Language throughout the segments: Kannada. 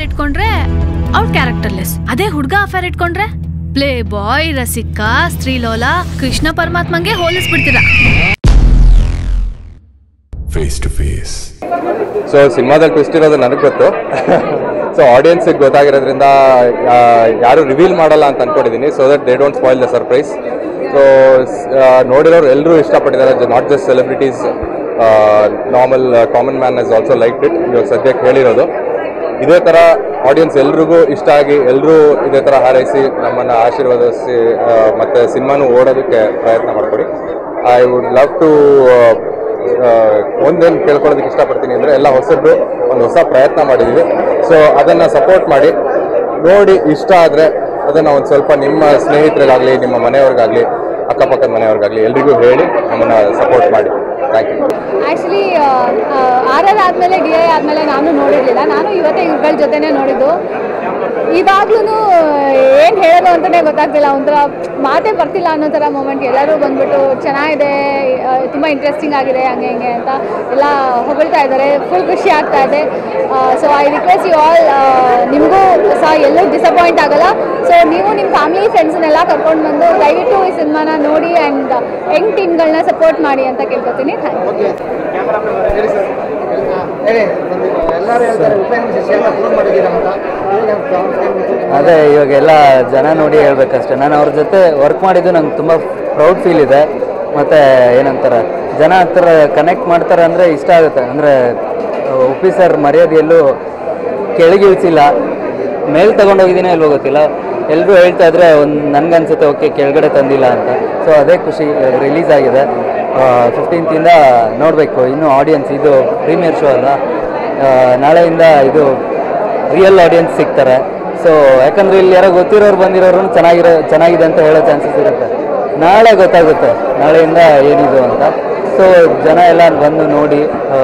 ಇಟ್ಕೊಂಡ್ರೆ ಅವ್ಳ ಕ್ಯಾರೆಕ್ಟರ್ಲೆಸ್ ಅದೇ ಹುಡ್ಗ ಅಫೇರ್ ಇಟ್ಕೊಂಡ್ರೆ ಪ್ಲೇ ಬಾಯ್ ರಸಿಕ ಸ್ತ್ರೀಲೋಲ ಕೃಷ್ಣ ಪರಮಾತ್ಮಂಗೆ ಹೋಲಿಸ್ಬಿಡ್ತೀರಾ face to face. ಸೊ ಸಿನಿಮಾದಲ್ಲಿ ಟ್ವಿಸ್ಟ್ ಇರೋದು ನನಗೆ ಗೊತ್ತು ಸೊ ಆಡಿಯನ್ಸಿಗೆ ಗೊತ್ತಾಗಿರೋದ್ರಿಂದ ಆ, ಯಾರು ರಿವೀಲ್ ಮಾಡಲ್ಲ ಅಂತ ಅನ್ಕೊಂಡಿದ್ದೀನಿ so that they don't spoil the surprise so ನೋಡಿರೋರು ಎಲ್ಲರೂ ಇಷ್ಟಪಟ್ಟಿದ್ದಾರೆ not just celebrities normal common man is also like it ಇವಾಗ ಸದ್ಯಕ್ಕೆ ಹೇಳಿರೋದು ಇದೇ ಥರ ಆಡಿಯನ್ಸ್ ಎಲ್ರಿಗೂ ಇಷ್ಟ ಆಗಿ ಎಲ್ಲರೂ ಇದೇ ಥರ ಹಾರೈಸಿ ನಮ್ಮನ್ನು ಆಶೀರ್ವದಿಸಿ ಆ, ಮತ್ತೆ ಸಿನಿಮಾನು ಓಡೋದಕ್ಕೆ ಪ್ರಯತ್ನ ಮಾಡಿಕೊಡಿ ಐ ವುಡ್ ಲವ್ ಟು ಒಂದೇನು ಕೇಳ್ಕೊಳ್ಳೋದಕ್ಕೆ ಇಷ್ಟಪಡ್ತೀನಿ ಅಂದರೆ ಎಲ್ಲ ಹೊಸಬ್ರು ಒಂದು ಹೊಸ ಪ್ರಯತ್ನ ಮಾಡಿದ್ದೀವಿ ಸೊ ಅದನ್ನು ಸಪೋರ್ಟ್ ಮಾಡಿ ನೋಡಿ ಇಷ್ಟ ಆದರೆ ಅದನ್ನು ಒಂದು ಸ್ವಲ್ಪ ನಿಮ್ಮ ಸ್ನೇಹಿತರಿಗಾಗಲಿ ನಿಮ್ಮ ಮನೆಯವ್ರಿಗಾಗಲಿ ಅಕ್ಕಪಕ್ಕದ ಮನೆಯವ್ರಿಗಾಗಲಿ ಎಲ್ರಿಗೂ ಹೇಳಿ ನಮ್ಮನ್ನು ಸಪೋರ್ಟ್ ಮಾಡಿ thank you actually R R ಆದಮೇಲೆ ಡಿ ಐ ಆದಮೇಲೆ ನಾನು ನೋಡಿರಲಿಲ್ಲ ನಾನು ಇವತ್ತೇ ಇವ್ಗಳ ಜೊತೆನೇ ನೋಡಿದ್ದು ಇವಾಗ್ಲೂ ಏನು ಹೇಳೋದು ಅಂತಲೇ ಗೊತ್ತಾಗ್ತಿಲ್ಲ ಒಂಥರ ಮಾತೇ ಬರ್ತಿಲ್ಲ ಅನ್ನೋ ಥರ ಮೂಮೆಂಟ್ ಎಲ್ಲರೂ ಬಂದ್ಬಿಟ್ಟು ಚೆನ್ನಾಗಿದೆ ತುಂಬ ಇಂಟ್ರೆಸ್ಟಿಂಗ್ ಆಗಿದೆ ಹಂಗೆ ಹಿಂಗೆ ಅಂತ ಎಲ್ಲ ಹೊಗಳ್ತಾ ಇದ್ದಾರೆ ಫುಲ್ ಖುಷಿ ಆಗ್ತಾ ಇದೆ so I request you all ನಿಮಗೂ ಸಹ ಎಲ್ಲೂ ಡಿಸಪಾಯಿಂಟ್ ಆಗಲ್ಲ ಸೊ ನೀವು ನಿಮ್ಮ ಫ್ಯಾಮಿಲಿ ಫ್ರೆಂಡ್ಸ್ನೆಲ್ಲ ಕರ್ಕೊಂಡು ಬಂದು ದಯವಿಟ್ಟು ಈ ಸಿನಿಮಾನ ನೋಡಿ ಆ್ಯಂಡ್ ಯಂಗ್ ಟೀಮ್ಗಳನ್ನ ಸಪೋರ್ಟ್ ಮಾಡಿ ಅಂತ ಕೇಳ್ಕೊತೀನಿ ಥ್ಯಾಂಕ್ ಯು ಎಲ್ಲರೂ ಹೇಳ್ತಾರೆ ಉಪೇಂದ್ರ ಶಿಷ್ಯನ ಫೋನ್ ಮಾಡಿದ್ದೀರಾ ಅಂತ ಅದೇ ಇವಾಗ ಎಲ್ಲ ಜನ ನೋಡಿ ಹೇಳ್ಬೇಕಷ್ಟೆ ನಾನು ಅವ್ರ ಜೊತೆ ವರ್ಕ್ ಮಾಡಿದ್ದು ನಂಗೆ ತುಂಬ ಪ್ರೌಡ್ ಫೀಲ್ ಇದೆ ಮತ್ತು ಏನಂತಾರೆ ಜನ ಹತ್ರ ಕನೆಕ್ಟ್ ಮಾಡ್ತಾರೆ ಅಂದರೆ ಇಷ್ಟ ಆಗುತ್ತೆ ಅಂದರೆ ಉಪ್ಪಿ ಸರ್ ಮರ್ಯಾದೆಯಲ್ಲೂ ಕೆಳಗಿಳಿಸಿಲ್ಲ ಮೇಲ್ ತಗೊಂಡೋಗಿದ್ದೀನೋ ಇಲ್ವೋ ಗೊತ್ತಿಲ್ಲ ಎಲ್ಲರೂ ಹೇಳ್ತಾ ಇದ್ರೆ ಒಂದು ನನಗನ್ಸುತ್ತೆ ಓಕೆ ಕೆಳಗಡೆ ತಂದಿಲ್ಲ ಅಂತ ಸೊ ಅದೇ ಖುಷಿ ರಿಲೀಸ್ ಆಗಿದೆ ಫಿಫ್ಟೀನ್ತಿಂದ ನೋಡಬೇಕು ಇನ್ನೂ ಆಡಿಯನ್ಸ್ ಇದು ಪ್ರೀಮಿಯರ್ ಶೋ ಅಲ್ಲ ಆ, ನಾಳೆಯಿಂದ ಇದು ರಿಯಲ್ ಆಡಿಯನ್ಸ್ ಸಿಗ್ತಾರೆ ಸೊ ಯಾಕಂದ್ರೆ ಇಲ್ಲಿ ಯಾರೋ ಗೊತ್ತಿರೋರು ಬಂದಿರೋರು ಚೆನ್ನಾಗಿರೋ ಚೆನ್ನಾಗಿದೆ ಅಂತ ಹೇಳೋ ಚಾನ್ಸಸ್ ಇರುತ್ತೆ ನಾಳೆ ಗೊತ್ತಾಗುತ್ತೆ ನಾಳೆಯಿಂದ ಏನಿದು ಅಂತ ಸೊ ಜನ ಎಲ್ಲ ಬಂದು ನೋಡಿ ಆ,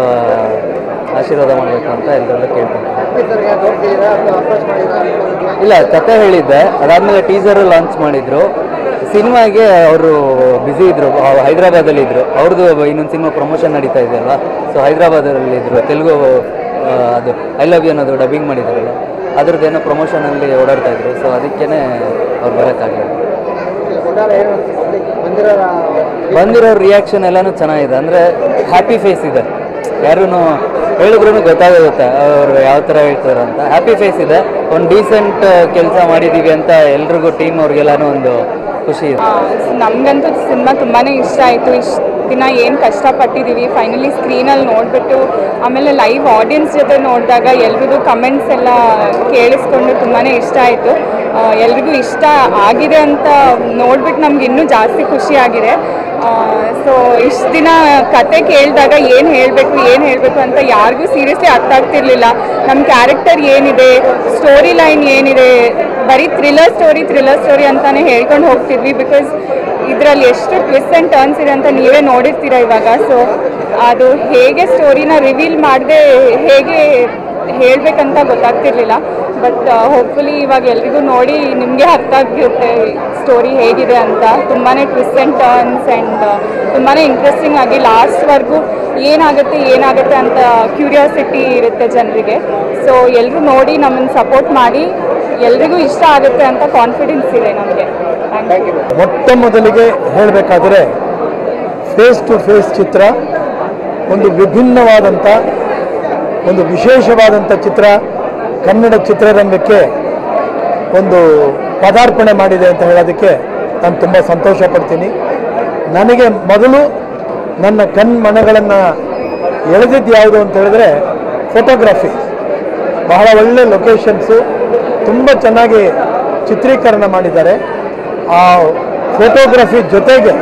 ಆಶೀರ್ವಾದ ಮಾಡಬೇಕು ಅಂತ ಎಲ್ಲರಲ್ಲೂ ಕೇಳ್ತೀನಿ ತೋರಿಸಿದ್ದೀರಾ ಅಥವಾ ಅಪ್ರೋಚ್ ಮಾಡಿದ್ದೀರಾ ಇಲ್ಲ ಕತೆ ಹೇಳಿದ್ದೆ ಅದಾದ್ಮೇಲೆ ಟೀಸರ್ ಲಾಂಚ್ ಮಾಡಿದ್ರು ಸಿನಿಮಾಗೆ ಅವರು ಬ್ಯುಸಿ ಇದ್ರು ಹೈದರಾಬಾದಲ್ಲಿ ಇದ್ರು ಅವ್ರದ್ದು ಇನ್ನೊಂದು ಸಿನಿಮಾ ಪ್ರಮೋಷನ್ ನಡೀತಾ ಇದೆಯಲ್ಲ ಸೊ ಹೈದರಾಬಾದಲ್ಲಿ ಇದ್ರು ತೆಲುಗು ಆ, ಅದು ಐ ಲವ್ ಯು ಅನ್ನೋದು ಡಬ್ಬಿಂಗ್ ಮಾಡಿದಾರಲ್ಲ ಅದ್ರದ್ದೇನೋ ಪ್ರಮೋಷನಲ್ಲಿ ಓಡಾಡ್ತಾ ಇದ್ರು ಸೊ ಅದಕ್ಕೇನೆ ಅವ್ರು ಬರೋಕ್ಕಾಗಲಿಲ್ಲ ಒಟ್ಟಾರೆ ಏನು public ಬಂದಿರೋ ಬಂದಿರೋ ರಿಯಾಕ್ಷನ್ ಎಲ್ಲಾನು ಚೆನ್ನಾಗಿದೆ ಅಂದರೆ ಹ್ಯಾಪಿ ಫೇಸ್ ಇದೆ ಯಾರೂ ಹೇಳಿದ್ರು ಗೊತ್ತಾಗುತ್ತೆ ಅವರು ಯಾವ ಥರ ಹೇಳ್ತಾರೆ ಅಂತ ಹ್ಯಾಪಿ ಫೇಸ್ ಇದೆ ಒಂದು ಡೀಸೆಂಟ್ ಕೆಲಸ ಮಾಡಿದ್ದೀವಿ ಅಂತ ಎಲ್ರಿಗೂ ಟೀಮ್ ಅವ್ರಿಗೆಲ್ಲಾನು ಒಂದು ಖುಷಿ ಇದೆ ನಮಗಂತೂ ಸಿನಿಮಾ ತುಂಬಾ ಇಷ್ಟ ಆಯಿತು ಇಷ್ಟು ದಿನ ಏನು ಕಷ್ಟಪಟ್ಟಿದ್ದೀವಿ ಫೈನಲಿ ಸ್ಕ್ರೀನಲ್ಲಿ ನೋಡಿಬಿಟ್ಟು ಆಮೇಲೆ ಲೈವ್ ಆಡಿಯನ್ಸ್ ಜೊತೆ ನೋಡಿದಾಗ ಎಲ್ರಿಗೂ ಕಮೆಂಟ್ಸ್ ಎಲ್ಲ ಕೇಳಿಸ್ಕೊಂಡು ತುಂಬಾ ಇಷ್ಟ ಆಯಿತು ಎಲ್ರಿಗೂ ಇಷ್ಟ ಆಗಿದೆ ಅಂತ ನೋಡ್ಬಿಟ್ಟು ನಮ್ಗೆ ಇನ್ನೂ ಜಾಸ್ತಿ ಖುಷಿ ಆಗಿದೆ ಸೊ ಇಷ್ಟು ದಿನ ಕತೆ ಕೇಳಿದಾಗ ಏನು ಹೇಳಬೇಕು ಏನು ಹೇಳಬೇಕು ಅಂತ ಯಾರಿಗೂ ಸೀರಿಯಸ್ಲಿ ಅರ್ಥ ಆಗ್ತಿರ್ಲಿಲ್ಲ ನಮ್ಮ ಕ್ಯಾರೆಕ್ಟರ್ ಏನಿದೆ ಸ್ಟೋರಿ ಲೈನ್ ಏನಿದೆ ಬರೀ ಥ್ರಿಲ್ಲರ್ ಸ್ಟೋರಿ ಥ್ರಿಲ್ಲರ್ ಸ್ಟೋರಿ ಅಂತಾನೆ ಹೇಳ್ಕೊಂಡು ಹೋಗ್ತಿದ್ವಿ ಬಿಕಾಸ್ ಇದರಲ್ಲಿ ಎಷ್ಟು ಟ್ವಿಸ್ಟ್ ಆ್ಯಂಡ್ ಟರ್ನ್ಸ್ ಇದೆ ಅಂತ ನೀವೇ ನೋಡಿರ್ತೀರ ಇವಾಗ ಸೊ ಅದು ಹೇಗೆ ಸ್ಟೋರಿನ ರಿವೀಲ್ ಮಾಡದೆ ಹೇಗೆ ಹೇಳಬೇಕಂತ ಗೊತ್ತಾಗ್ತಿರ್ಲಿಲ್ಲ ಬಟ್ ಹೋಪ್ಫುಲಿ ಇವಾಗ ಎಲ್ರಿಗೂ ನೋಡಿ ನಿಮಗೆ ಅರ್ಥ ಆಗಿರುತ್ತೆ ಸ್ಟೋರಿ ಹೇಗಿದೆ ಅಂತ ತುಂಬಾ ಟ್ವಿಸ್ಟ್ ಆ್ಯಂಡ್ ಟರ್ನ್ಸ್ ಆ್ಯಂಡ್ ತುಂಬಾ ಇಂಟ್ರೆಸ್ಟಿಂಗ್ ಆಗಿ ಲಾಸ್ಟ್ವರೆಗೂ ಏನಾಗುತ್ತೆ ಏನಾಗುತ್ತೆ ಅಂತ ಕ್ಯೂರಿಯಾಸಿಟಿ ಇರುತ್ತೆ ಜನರಿಗೆ ಸೊ ಎಲ್ಲರೂ ನೋಡಿ ನಮ್ಮನ್ನು ಸಪೋರ್ಟ್ ಮಾಡಿ ಎಲ್ರಿಗೂ ಇಷ್ಟ ಆಗುತ್ತೆ ಅಂತ ಕಾನ್ಫಿಡೆನ್ಸ್ ಇದೆ ನಮಗೆ ಥ್ಯಾಂಕ್ ಯು ಮೊಟ್ಟ ಮೊದಲಿಗೆ ಹೇಳಬೇಕಾದರೆ ಫೇಸ್ ಟು ಫೇಸ್ ಚಿತ್ರ ಒಂದು ವಿಭಿನ್ನವಾದಂಥ ಒಂದು ವಿಶೇಷವಾದಂಥ ಚಿತ್ರ ಕನ್ನಡ ಚಿತ್ರರಂಗಕ್ಕೆ ಒಂದು ಪದಾರ್ಪಣೆ ಮಾಡಿದೆ ಅಂತ ಹೇಳೋದಕ್ಕೆ ನಾನು ತುಂಬ ಸಂತೋಷ ಪಡ್ತೀನಿ ನನಗೆ ಮೊದಲು ನನ್ನ ಕಣ್ಮನಗಳನ್ನು ಎಳೆದಿದ್ದು ಯಾವುದು ಅಂತ ಹೇಳಿದ್ರೆ ಫೋಟೋಗ್ರಫಿ ಬಹಳ ಒಳ್ಳೆ ಲೊಕೇಶನ್ಸು ತುಂಬ ಚೆನ್ನಾಗಿ ಚಿತ್ರೀಕರಣ ಮಾಡಿದ್ದಾರೆ ಆ ಫೋಟೋಗ್ರಫಿ ಜೊತೆಗೆ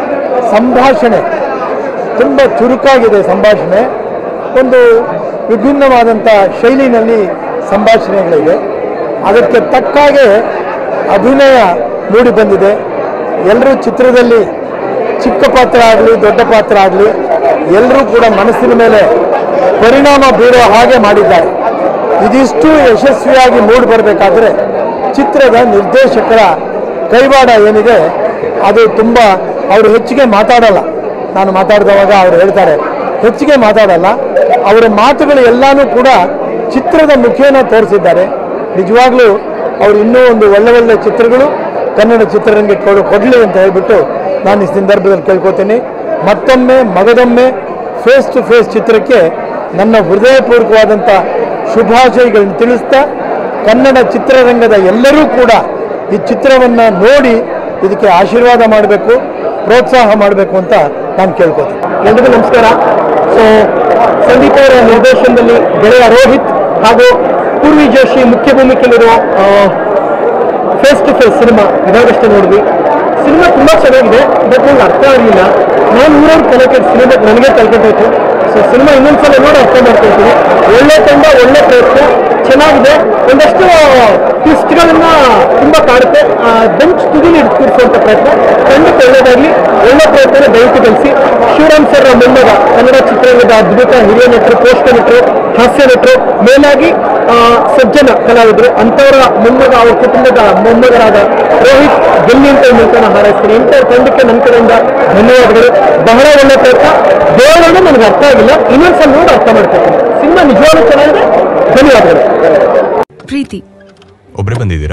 ಸಂಭಾಷಣೆ ತುಂಬ ಚುರುಕಾಗಿದೆ ಸಂಭಾಷಣೆ ಒಂದು ವಿಭಿನ್ನವಾದಂಥ ಶೈಲಿನಲ್ಲಿ ಸಂಭಾಷಣೆಗಳಿವೆ ಅದಕ್ಕೆ ತಕ್ಕಾಗೆ ಅಭಿನಯ ಮೂಡಿ ಬಂದಿದೆ ಎಲ್ಲರೂ ಚಿತ್ರದಲ್ಲಿ ಚಿಕ್ಕ ಪಾತ್ರ ಆಗಲಿ ದೊಡ್ಡ ಪಾತ್ರ ಆಗಲಿ ಎಲ್ಲರೂ ಕೂಡ ಮನಸ್ಸಿನ ಮೇಲೆ ಪರಿಣಾಮ ಬೀರೋ ಹಾಗೆ ಮಾಡಿದ್ದಾರೆ ಇದಿಷ್ಟು ಯಶಸ್ವಿಯಾಗಿ ಮೂಡಿ ಬರಬೇಕಾದ್ರೆ ಚಿತ್ರದ ನಿರ್ದೇಶಕರ ಕೈವಾಡ ಏನಿದೆ ಅದು ತುಂಬ ಅವರು ಹೆಚ್ಚಿಗೆ ಮಾತಾಡಲ್ಲ ನಾನು ಮಾತಾಡಿದವಾಗ ಅವರು ಹೇಳ್ತಾರೆ ಹೆಚ್ಚಿಗೆ ಮಾತಾಡಲ್ಲ ಅವರ ಮಾತುಗಳು ಎಲ್ಲಾನು ಕೂಡ ಚಿತ್ರದ ಮುಖೇನ ತೋರಿಸಿದ್ದಾರೆ ನಿಜವಾಗ್ಲೂ ಅವರು ಇನ್ನೂ ಒಂದು ಒಳ್ಳೆ ಒಳ್ಳೆ ಚಿತ್ರಗಳು ಕನ್ನಡ ಚಿತ್ರರಂಗಕ್ಕೆ ಕೊಡು ಕೊಡಲಿ ಅಂತ ಹೇಳ್ಬಿಟ್ಟು ನಾನು ಈ ಸಂದರ್ಭದಲ್ಲಿ ಕೇಳ್ಕೊತೀನಿ ಮತ್ತೊಮ್ಮೆ ಮಗದೊಮ್ಮೆ ಫೇಸ್ ಟು ಫೇಸ್ ಚಿತ್ರಕ್ಕೆ ನನ್ನ ಹೃದಯಪೂರ್ವಕವಾದಂಥ ಶುಭಾಶಯಗಳನ್ನು ತಿಳಿಸ್ತಾ ಕನ್ನಡ ಚಿತ್ರರಂಗದ ಎಲ್ಲರೂ ಕೂಡ ಈ ಚಿತ್ರವನ್ನು ನೋಡಿ ಇದಕ್ಕೆ ಆಶೀರ್ವಾದ ಮಾಡಬೇಕು ಪ್ರೋತ್ಸಾಹ ಮಾಡಬೇಕು ಅಂತ ನಾನು ಕೇಳ್ಕೊತೀನಿ ಎಲ್ರಿಗೂ ನಮಸ್ಕಾರ ಸೊ ಸಂದೀಪ್ ಅವರ ನಿರ್ದೇಶನದಲ್ಲಿ ಗೆಳೆಯ ರೋಹಿತ್ ಹಾಗೂ ಪೂರ್ವಿ ಜೋಶಿ ಮುಖ್ಯ ಭೂಮಿಕೆಯಲ್ಲಿರುವ ಫೇಸ್ ಟು ಫೇಸ್ ಸಿನಿಮಾ ಇದಾಗಷ್ಟೇ ನೋಡಿದ್ವಿ ಸಿನಿಮಾ ತುಂಬ ಚೆನ್ನಾಗಿದೆ ಬಟ್ ನಂಗೆ ಅರ್ಥ ಆಗಲಿಲ್ಲ ನಾನು ನೂರಾರು ಕಲಿಕೆ ಸಿನಿಮಾ ನನಗೆ ಕಲ್ಕೊಬೇಕು ಸೊ ಸಿನಿಮಾ ಇನ್ನೊಂದ್ಸಲ ನೋಡಿ ಅರ್ಥ ಮಾಡ್ಕೊಳ್ತೀನಿ ಒಳ್ಳೆ ತಂಡ ಒಳ್ಳೆ ಪ್ರಯತ್ನ ಚೆನ್ನಾಗಿದೆ ಒಂದಷ್ಟು ಟ್ವಿಸ್ಟ್ಗಳನ್ನ ತುಂಬ ಕಾಡುತ್ತೆ ಬೆಂಚ್ ತುದಿಲಿ ಕೂರಿಸುವಂಥ ಪ್ರಯತ್ನ ಖಂಡಿತ ಒಳ್ಳೇದಾಗಲಿ ಒಳ್ಳೆ ಪ್ರಯತ್ನ ದಯವಿಟ್ಟು ಕಲಿಸಿ ಶಿವರಾಮ್ ಸರ್ ಮೊಮ್ಮಗ ಕನ್ನಡ ಚಿತ್ರರಂಗದ ಅದ್ಭುತ ಹಿರಿಯ ನಟರು ಪೋಷ್ಟ ನಟರು ಹಾಸ್ಯ ನಟರು ಮೇಲಾಗಿ ಆ, ಸಜ್ಜನ ಕಲಾವಿದರು ಅಂಥವರ ಮೊಮ್ಮಗ ಅವ್ರ ಕುಟುಂಬದ ಮೊಮ್ಮಗರಾದ ರೋಹಿತ್ ಗೆಲ್ಲಿ ಅಂತ ಈ ಮೂಲಕ ನಾನು ಹಾರೈಸ್ತೀನಿ ಇಂಥವ್ರ ತಂಡಕ್ಕೆ ನನ್ನ ಕಡೆಯಿಂದ ಧನ್ಯವಾದಗಳು ಬಹಳ ಒಳ್ಳೆ ಪ್ರಯತ್ನ ದೇವರನ್ನು ನನಗೆ ಅರ್ಥ ಆಗಿಲ್ಲ ಇನ್ನೊಂದ್ಸಲ ನೋಡಿ ಅರ್ಥ ಮಾಡ್ಕೊತೀನಿ ಸಿನಿಮಾ ನಿಜವಾಗ್ಲೂ ಚೆನ್ನಾಗಿದೆ ಧನ್ಯವಾದಗಳು ಪ್ರೀತಿ ಒಬ್ರೇ ಬಂದಿದ್ದೀರಾ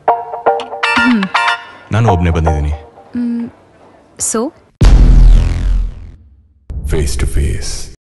ನಾನು ಒಬ್ನೇ ಬಂದಿದ್ದೀನಿ ಸೊ ಫೇಸ್ ಟು ಫೇಸ್